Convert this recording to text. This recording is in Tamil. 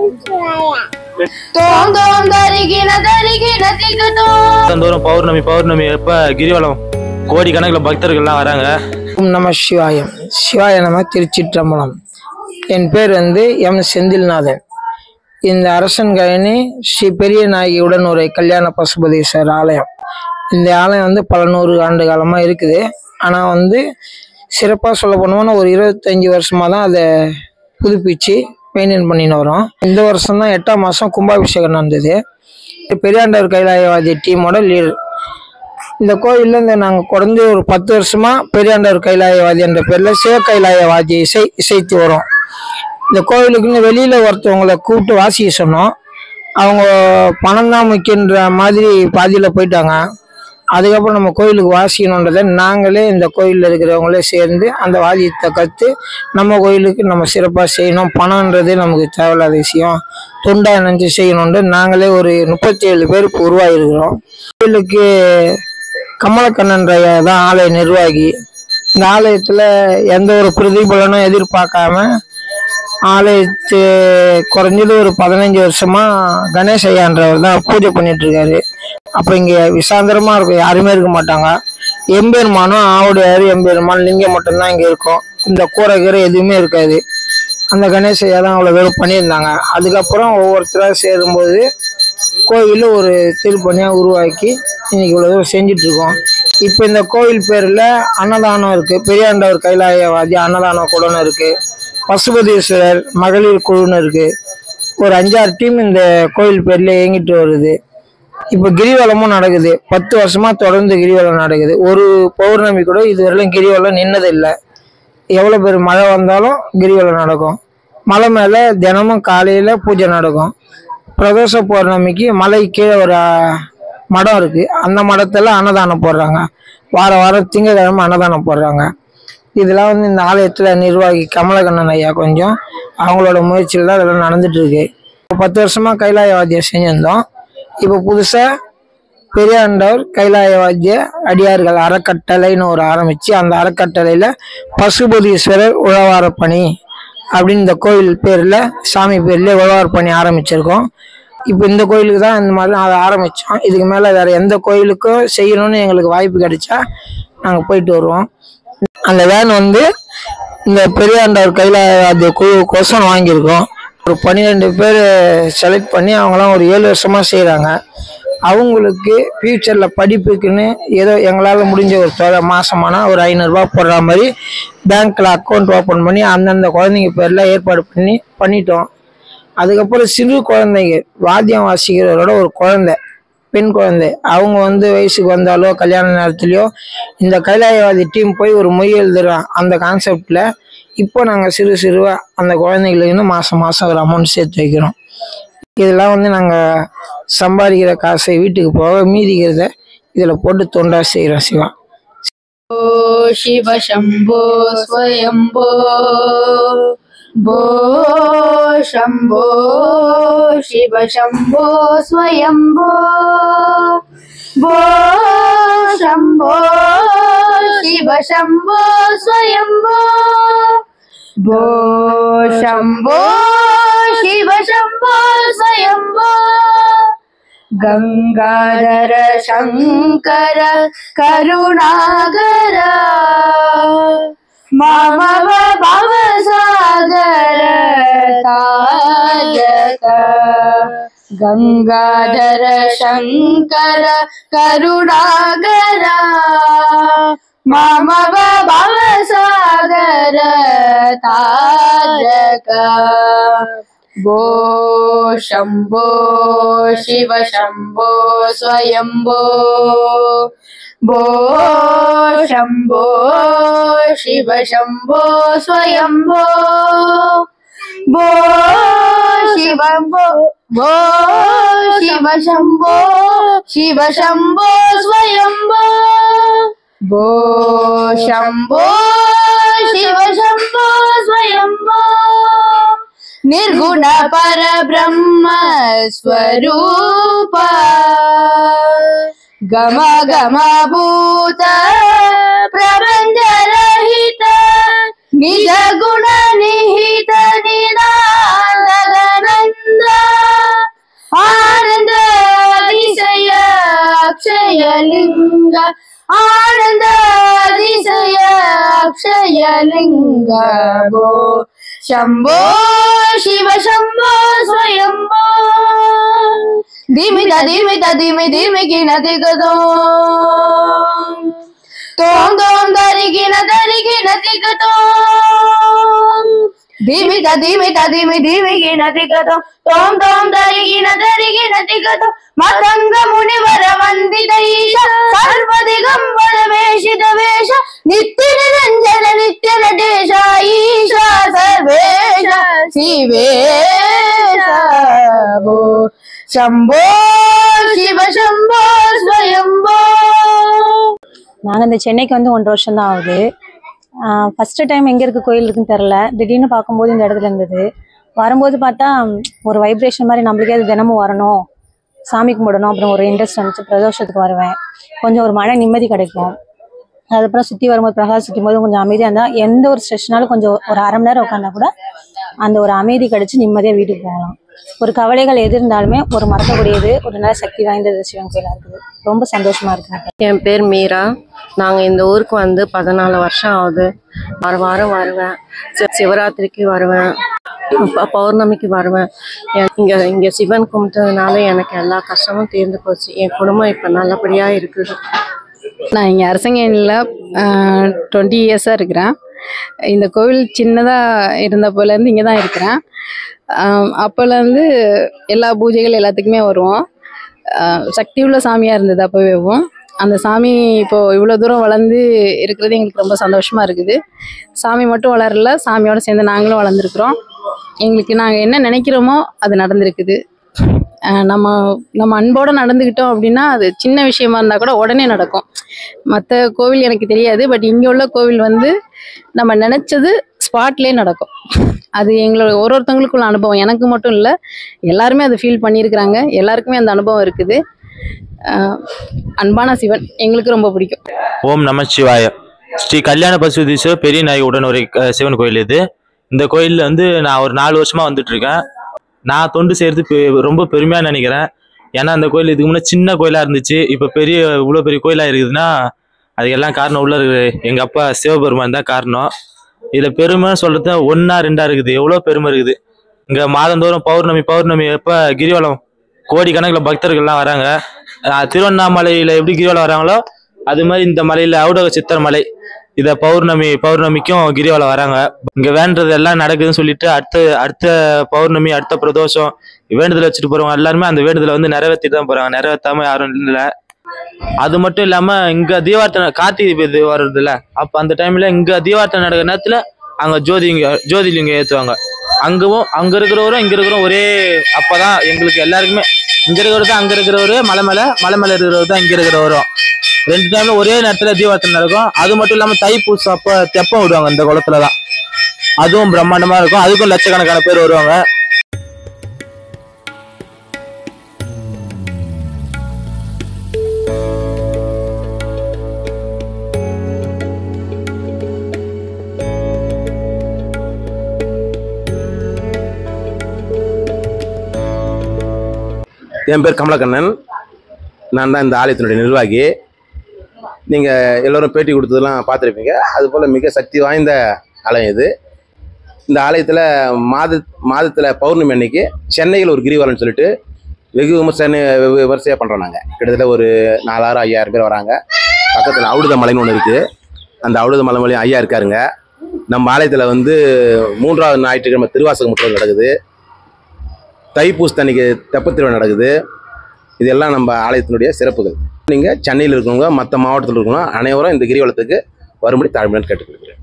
தோம் தோம் தரிகின தரிகின திகதோம் வருஷந்தோறும் பௌர்ணமி பௌர்ணமி எப்ப கிரிவலம் கோடி கணக்கில் பக்தர்கள்லாம் வராங்க ஓம் நம சிவாயம் சிவாய நம திருச்சிற்றம்பலம் என் பேர் வந்து எம் செந்தில்நாதன் இந்த அரசன் கழனி ஸ்ரீ பெரிய நாயகியுடன் ஒரு கல்யாண பசுபதீஸ்வரர் ஆலயம் இந்த ஆலயம் வந்து பல நூறு ஆண்டு காலமாக இருக்குது ஆனால் வந்து சிறப்பாக சொல்ல போனோம்னா ஒரு இருபத்தஞ்சி வருஷமாக தான் அதை புதுப்பிச்சு மெயின்டைன் பண்ணின்னு வரோம் இந்த வருஷம் தான் எட்டாம் மாதம் கும்பாபிஷேகம் நடந்தது பெரியாண்டவர் கைலாயவாதி டீமோட லீடர் இந்த கோயில்ல இந்த நாங்கள் குறைஞ்ச ஒரு பத்து வருஷமா பெரியாண்டவர் கைலாயவாதி என்ற பேர்ல சிவ கைலாயவாதி இசை இசைத்து வரோம் இந்த கோயிலுக்குன்னு வெளியில ஒருத்தவங்களை கூப்பிட்டு வாசிக்க சொன்னோம் அவங்க பணம் தான் முக்கியன்ற மாதிரி பாதியில போயிட்டாங்க அதுக்கப்புறம் நம்ம கோயிலுக்கு வாசிக்கணுன்றதை நாங்களே இந்த கோயிலில் இருக்கிறவங்களே சேர்ந்து அந்த வாதியத்தை கற்று நம்ம கோயிலுக்கு நம்ம சிறப்பாக செய்யணும் பணம்ன்றது நமக்கு தேவையில்லாத விஷயம் தொண்டா நினச்சி செய்யணுன்ட்டு நாங்களே ஒரு முப்பத்தி ஏழு பேர் இப்போ உருவாகிருக்கிறோம் கோயிலுக்கு கமலக்கண்ணன் ஐயா தான் ஆலய நிர்வாகி இந்த ஆலயத்தில் எந்த ஒரு பிரதிபலனும் எதிர்பார்க்காம ஆலயத்து குறைஞ்சது ஒரு பதினஞ்சு வருஷமா கணேஷ் ஐயான்றவர் தான் பூஜை பண்ணிட்டு இருக்காரு அப்போ இங்கே விசாந்திரமா இருக்கும் யாருமே இருக்க மாட்டாங்க எம்பெருமானும் ஆவுடையார் எம்பெருமான் லிங்கம் மட்டும்தான் இங்கே இருக்கும் இந்த கூரை கீரை எதுவுமே இருக்காது அந்த கணேஷ் ஐயா தான் அவ்வளோ வெறும் பண்ணியிருந்தாங்க அதுக்கப்புறம் ஒவ்வொருத்தராக சேரும்போது கோயிலில் ஒரு திருப்பணியாக உருவாக்கி இன்னைக்கு இவ்வளோ தூரம் செஞ்சுட்டு இருக்கோம் இப்போ இந்த கோயில் பேரில் அன்னதானம் இருக்குது பெரியாண்டவர் கைலாயவாதி அன்னதான குடன்னு இருக்குது பசுபதீஸ்வரர் மகளிர் குழுன்னு இருக்குது ஒரு அஞ்சாறு டீம் இந்த கோயில் பேரில் இயங்கிட்டு வருது இப்போ கிரிவலமும் நடக்குது பத்து வருஷமா தொடர்ந்து கிரிவலம் நடக்குது ஒரு பௌர்ணமி கூட இதுவரையிலும் கிரிவலம் நின்னதில்லை எவ்வளோ பேர் மழை வந்தாலும் கிரிவலம் நடக்கும் மலை மேலே தினமும் காலையில் பூஜை நடக்கும் பிரதோஷ பௌர்ணமிக்கு மலை கீழே ஒரு ஆ, மடம் இருக்குது அந்த மடத்தில் அன்னதானம் போடுறாங்க வார வாரம் திங்கக்கிழமை அன்னதானம் போடுறாங்க இதெல்லாம் வந்து இந்த ஆலயத்தில் நிர்வாகி கமலக்கண்ணன் ஐயா கொஞ்சம் அவங்களோட முயற்சியில் தான் இதெல்லாம் நடந்துட்டு இருக்கு இப்போ பத்து வருஷமாக கைலாயவாத்தியம் செஞ்சிருந்தோம் இப்போ புதுசாக பெரியாண்டவர் கைலாயவாத்திய அடியார்கள் அறக்கட்டளைன்னு ஒரு ஆரம்பித்து அந்த அறக்கட்டளையில் பசுபதீஸ்வரர் உழவார பணி அப்படின்னு இந்த கோயில் பேரில் சாமி பேர்ல உழவார பணி ஆரம்பிச்சிருக்கோம் இப்போ இந்த கோயிலுக்கு தான் இந்த மாதிரி அதை ஆரம்பித்தோம் இதுக்கு மேலே வேறு எந்த கோயிலுக்கும் செய்யணும்னு எங்களுக்கு வாய்ப்பு கிடைச்சா நாங்கள் போயிட்டு வருவோம் அந்த வேன் வந்து இந்த பெரியாண்டவர் கைலாயவாத்திய குழுக்கோசம் வாங்கியிருக்கோம் ஒரு பன்னிரெண்டு பேர் செலக்ட் பண்ணி அவங்களாம் ஒரு ஏழு வருஷமாக செய்கிறாங்க அவங்களுக்கு ஃப்யூச்சரில் படிப்புக்குன்னு ஏதோ எங்களால் முடிஞ்ச ஒரு தொகை மாசமானா ஒரு ஐநூறுரூவா போடுற மாதிரி பேங்க்கில் அக்கௌண்ட் ஓப்பன் பண்ணி அந்தந்த குழந்தைங்க பேரில் ஏற்பாடு பண்ணி பண்ணிட்டோம் அதுக்கப்புறம் சிறு குழந்தைங்க வாத்தியம் வாசிக்கிறவரோட ஒரு குழந்தை பெண் குழந்தை அவங்க வந்து வயசுக்கு வந்தாலோ கல்யாண நேரத்துலையோ இந்த கைலாயவாதி டீம் போய் ஒரு மொய் எழுதுறோம் அந்த கான்செப்டில் இப்போ நாங்கள் சிறு சிறுவாக அந்த குழந்தைங்களுக்கு மாதம் மாதம் ஒரு அமௌண்ட் சேர்த்து வைக்கிறோம் இதெல்லாம் வந்து நாங்கள் சம்பாதிக்கிற காசை வீட்டுக்கு போக மீதிக்கிறத இதில் போட்டு தொண்டா செய்கிறோம் சிவா ओ शिव शम्भो स्वयम्भो भो शम्भो शिव शम्भो स्वयम्भो भो शम्भो शिव शम्भो स्वयम्भो भो शम्भो शिव शम्भो स्वयम्भो गङ्गाधर शङ्कर करुणागर मम भवसागर तारक गङ्गाधर शङ्कर करुणागर मम भवसागर तारक भो शम्भो शिव शम्भो स्वयम्भो भो शम्भो शिव शम्भो स्वयम्भो भो शिवम्भो भो शिव शम्भो शिव शम्भो स्वयम्भो भो शम्भो शिव शम्भो स्वयम्भो निर्गुण परब्रह्म स्वरूप गम गम भूत प्रबन्ध रहित निज गुण निहित निदानन्द ಲಿಂಗ ಆನಂದ ಅತಿಶಯ ಅಕ್ಷಯ ಲಿಂಗ ಭೋ ಶಂಭೋ ಶಿವ ಶಂಭೋ ಸ್ವಯಂಭೋ ಧಿಮಿತ ಧಿಮಿತ ಧಿಮಿ ಧಿಮಿ ಗಿಣತಿಗದೋ ತೋಂ ತೋಂ ದರಿಗಿನ ದರಿಗಿನ ತಿಗತೋ ಧಿಮಿತ ಧಿಮಿತ ಧಿಮಿ ಧಿಮಿ ಗಿಣತಿಗತೋ ತೋಂ ತೋಂ ದರಿಗಿನ ದರಿಗಿನ ತಿಗತೋ ಮತಂಗ ಮುನಿವರ ವಂದಿತ ಈಶ ಸರ್ವ ದಿಗಂಬರ ವೇಷಿತ ವೇಷ ನಿತ್ಯ ನಿರಂಜನ ನಿತ್ಯ ನಟೇಶ ಈಶ ಸರ್ವೇಶ ಶಿವೇಶ ಭೋ ಶಂಭೋ ಶಿವ ಶಂಭೋ ಸ್ವಯಂಭೋ நாங்கள் இந்த சென்னைக்கு வந்து ஒன்றரை வருஷம் தான் ஆகுது ஃபஸ்ட்டு டைம் எங்கே இருக்க கோயில் இருக்குன்னு தெரில திடீர்னு பார்க்கும்போது இந்த இடத்துல இருந்தது வரும்போது பார்த்தா ம், ஒரு வைப்ரேஷன் மாதிரி நம்மளுக்கே அது தினமும் வரணும் சாமி கும்பிடணும் அப்புறம் ஒரு இன்ட்ரெஸ்ட் வந்துச்சு பிரதோஷத்துக்கு வருவேன் கொஞ்சம் ஒரு மன நிம்மதி கிடைக்கும் அதுக்கப்புறம் சுற்றி வரும்போது பிரகாசிக்கும் போது கொஞ்சம் அமைதியாக இருந்தால் எந்த ஒரு ஸ்ட்ரெஸ்னாலும் கொஞ்சம் ஒரு அரை மணி நேரம் உட்காந்தா கூட அந்த ஒரு அமைதி கிடைச்சு நிம்மதியாக வீட்டுக்கு போகலாம் ஒரு கவலைகள் எது இருந்தாலுமே ஒரு மறக்கக்கூடியது ஒரு நல்ல சக்தி வாய்ந்தது சிவன் கோயிலாக இருக்குது ரொம்ப சந்தோஷமா இருக்குங்க என் பேர் மீரா நாங்கள் இந்த ஊருக்கு வந்து பதினாலு வருஷம் ஆகுது வார வாரம் வருவேன் சி- சிவராத்திரிக்கு வருவேன் ப- பௌர்ணமிக்கு வருவேன் என் இங்கே இங்கே சிவன் கும்பிட்டதுனால எனக்கு எல்லா கஷ்டமும் தீர்ந்து போச்சு என் குடும்பம் இப்போ நல்லபடியாக இருக்குது நான் இங்கே அரசங்கேணியில் டுவெண்ட்டி இயர்ஸாக இருக்கிறேன் இந்த கோவில் சின்னதாக இருந்தப்போலேருந்து இங்கே தான் இருக்கிறேன் ஆஹ் அப்போலேருந்து எல்லா பூஜைகள் எல்லாத்துக்குமே வருவோம் ஆஹ் சக்தி உள்ள சாமியாக இருந்தது அப்போவேவும் அந்த சாமி இப்போது இவ்வளோ தூரம் வளர்ந்து இருக்கிறது எங்களுக்கு ரொம்ப சந்தோஷமாக இருக்குது சாமி மட்டும் வளரல சாமியோட சேர்ந்து நாங்களும் வளர்ந்துருக்குறோம் எங்களுக்கு நாங்கள் என்ன நினைக்கிறோமோ அது நடந்திருக்குது ஆஹ் நம்ம நம்ம அன்போடு நடந்துக்கிட்டோம் அப்படின்னா அது சின்ன விஷயமா இருந்தால் கூட உடனே நடக்கும் மற்ற கோவில் எனக்கு தெரியாது பட் இங்கே உள்ள கோவில் வந்து நம்ம நினச்சது ஸ்பாட்லேயே நடக்கும் அது எங்களோட ஒரு ஒருத்தவங்களுக்குள்ள அனுபவம் எனக்கு மட்டும் இல்லை எல்லாருமே அதை ஃபீல் பண்ணியிருக்கிறாங்க எல்லாருக்குமே அந்த அனுபவம் இருக்குது ஆஹ் அன்பான சிவன் எங்களுக்கு ரொம்ப பிடிக்கும் ஓம் நமச்சிவாய ஸ்ரீ கல்யாண பசுதீஸ்வரர் பெரிய நாய் உடனுரை அஹ், சிவன் கோயில் இது இந்த கோயிலில் வந்து நான் ஒரு நாலு வருஷமா வந்துட்டு இருக்கேன் நான் தொண்டு செய்யறது பெ- ரொம்ப பெருமையா நினைக்கிறேன் ஏன்னா அந்த கோயில் இதுக்கு முன்னே சின்ன கோயிலா இருந்துச்சு இப்போ பெரிய இவ்வளோ பெரிய கோயிலா இருக்குதுன்னா அதுக்கெல்லாம் காரணம் உள்ள இருக்கு எங்க அப்பா சிவபெருமான் தான் காரணம் இதுல பெருமை சொல்றது ஒன்னா ரெண்டா இருக்குது எவ்வளோ பெருமை இருக்குது இங்க மாதந்தோறும் பௌர்ணமி பௌர்ணமி எப்ப கிரிவலம் கோடிக்கணக்கில் பக்தர்கள்லாம் வராங்க அஹ் திருவண்ணாமலையில எப்படி கிரிவலம் வராங்களோ அது மாதிரி இந்த மலையில ஔடக சித்தர் மலை இத பௌர்ணமி பௌர்ணமிக்கும் கிரிவலம் வராங்க இங்க வேண்டது எல்லாம் நடக்குதுன்னு சொல்லிட்டு அடுத்த அடுத்த பௌர்ணமி அடுத்த பிரதோஷம் வேண்டுதல் வச்சுட்டு போறவங்க எல்லாருமே அந்த வேண்டுதலை வந்து நிறைவேற்றிட்டு தான் போறாங்க நிறைவேற்றாம யாரும் இல்லை அது மட்டும் இல்லாம இங்க தீபார்த்தனை கார்த்திகை இது வருதுல்ல அப்ப அந்த டைம்ல இங்க தீபார்த்தனை நடக்கிற நேரத்துல அங்க ஜோதி இங்க ஜோதிலிங்கம் ஏத்துவாங்க அங்கவும் அங்க இருக்கிறவரும் இங்க இருக்கிறவரும் ஒரே அப்பதான் எங்களுக்கு எல்லாருக்குமே இங்க இருக்கிறவர் தான் அங்க இருக்கிறவரு மலை மேல மலை மேல இருக்கிறவர் தான் இங்க இருக்கிறவரும் ரெண்டு டைம்ல ஒரே நேரத்துல தீபார்த்தனை நடக்கும் அது மட்டும் இல்லாம தைப்பூசம் அப்ப தெப்பம் விடுவாங்க இந்த குளத்துல தான் அதுவும் பிரம்மாண்டமா இருக்கும் அதுக்கும் லட்சக்கணக்கான பேர் வருவாங்க என் பேர் கமலக்கண்ணன் நான் தான் இந்த ஆலயத்தினுடைய நிர்வாகி நீங்கள் எல்லோரும் பேட்டி கொடுத்ததெல்லாம் பார்த்துருப்பீங்க அதுபோல் மிக சக்தி வாய்ந்த ஆலயம் இது இந்த ஆலயத்தில் மாத மாதத்தில் பௌர்ணமி அன்னைக்கு சென்னையில் ஒரு கிரிவலம்னு சொல்லிட்டு வெகு விமர்சன வெகு விமர்சையாக பண்ணுறோம் நாங்கள் கிட்டத்தட்ட ஒரு நாலாயிரம் ஐயாயிரம் பேர் வராங்க பக்கத்தில் அவுடுத மலைன்னு ஒன்று இருக்குது அந்த அவுடுத மலை மலையும் ஐயா இருக்காருங்க நம்ம ஆலயத்தில் வந்து மூன்றாவது ஞாயிற்றுக்கிழமை திருவாசகம் முற்றம் நடக்குது தைப்பூசத்தன்னைக்கு தெப்பத் திருவிழா நடக்குது இதெல்லாம் நம்ம ஆலயத்தினுடைய சிறப்புகள் நீங்கள் சென்னையில் இருக்கவங்க மற்ற மாவட்டத்தில் இருக்கணும் அனைவரும் இந்த கிரிவலத்துக்கு வரும்படி தாழ்மையுடன் கேட்டுக்கொள்கிறேன்